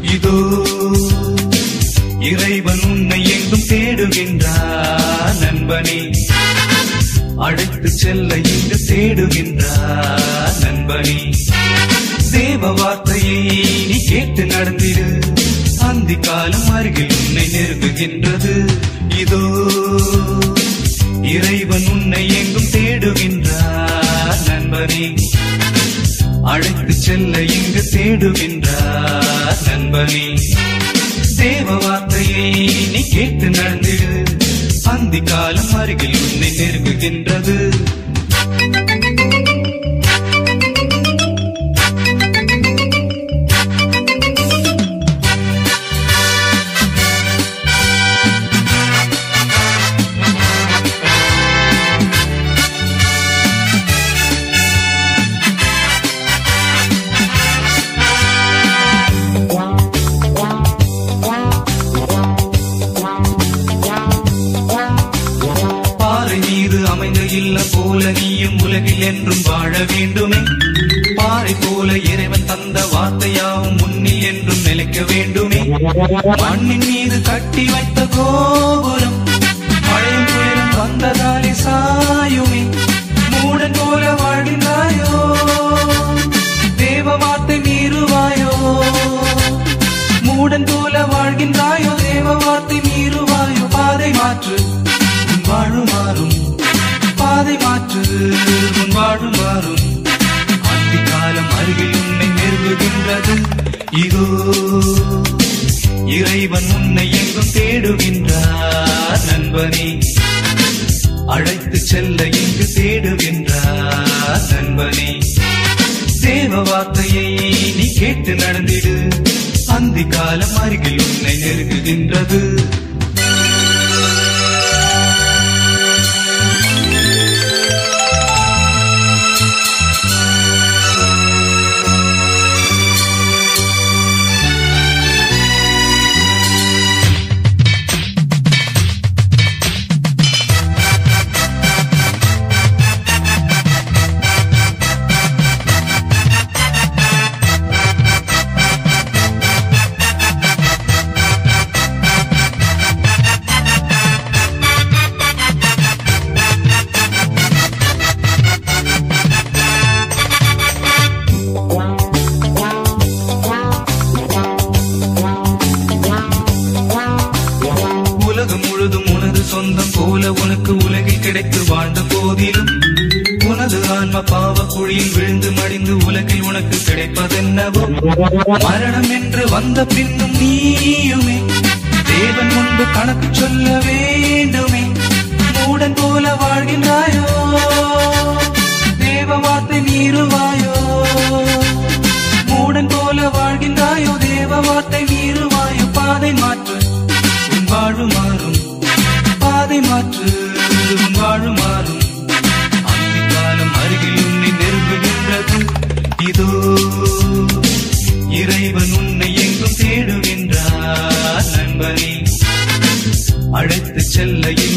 இதோ இறைவன் உன்னை எங்கும் தேடுகின்றார் நண்பனே அழைத்து செல்ல இங்கு தேடுகின்றார் நண்பனே தேவ வார்த்தையை நீ கேட்டு நடந்திடு அந்தி காலம் அருகில் உன்னை நெருங்குகின்றது இதோ இறைவன் உன்னை எங்கும் தேடுகின்றார் நண்பனே அழைத்து செல்ல இங்கு தேடுகின்றார் நண்பனே தேவ வார்த்தையை நீ கேட்டு நடந்திடு அந்தி காலம் அருகில் உன்னை நெருங்குகின்றது பாறை மீது அமைந்த இல்லம் போல நீயும் உலகில் என்றும் வாழ வேண்டுமே பாறை போல இறைவன் தந்த வார்த்தையாவும் முன்னில் என்றும் நிலைக்க வேண்டுமே மண்ணின் மீது கட்டி வைத்த கோபுரம் மழையும் புயலும் வந்ததாலே சாயுமே மூடன் போல வாழ்கின்றாயோ தேவ வார்த்தை மீறுவாயோ மூடன் போல வாழ்கின்றாயோ தேவ வார்த்தை மீறுவாயோ பாதை மாற்று உன் வாழு மாறும் பாதை மாற்று உன் வாழு மாறும் அந்தி காலம் அருகில் உன்னை நெருங்குகின்றது இதோ இறைவன் உன்னை எங்கும் தேடுகின்றார் நண்பனே அழைத்து செல்ல இங்கு தேடுகின்றார் நண்பனே தேவ வார்த்தையை நீ கேட்டு நடந்திடு அந்தி காலம் அருகில் உன்னை நெருங்குகின்றது உலகம் முழுதும் உனது சொந்தம் போல உனக்கு உலகில் கிடைத்து வாழ்ந்த போதிலும் உனது ஆன்ம பாவ குழியில் விழுந்து மடிந்து உலகில் உனக்கு கிடைப்பதென்னவோ மரணம் என்று வந்த பின்னும் நீயுமே தேவன் முன்பு கணக்கு சொல்ல வேண்டுமே மூடன் போல வாழ்கின்றாயோ தேவ வார்த்தை மீறுவாயோ மூடன் போல வாழ்கின்றாயோ தேவ வார்த்தை மீறுவாயோ பாதை மாற்று உன் வாழு மாறும் பாதை மாற்று உன் வாழு மாறும் அந்தி காலம் அருகில் உன்னை நெருங்குகின்றது இதோ இறைவன் உன்னை எங்கும் தேடுகின்றார் நண்பனே அழைத்து செல்ல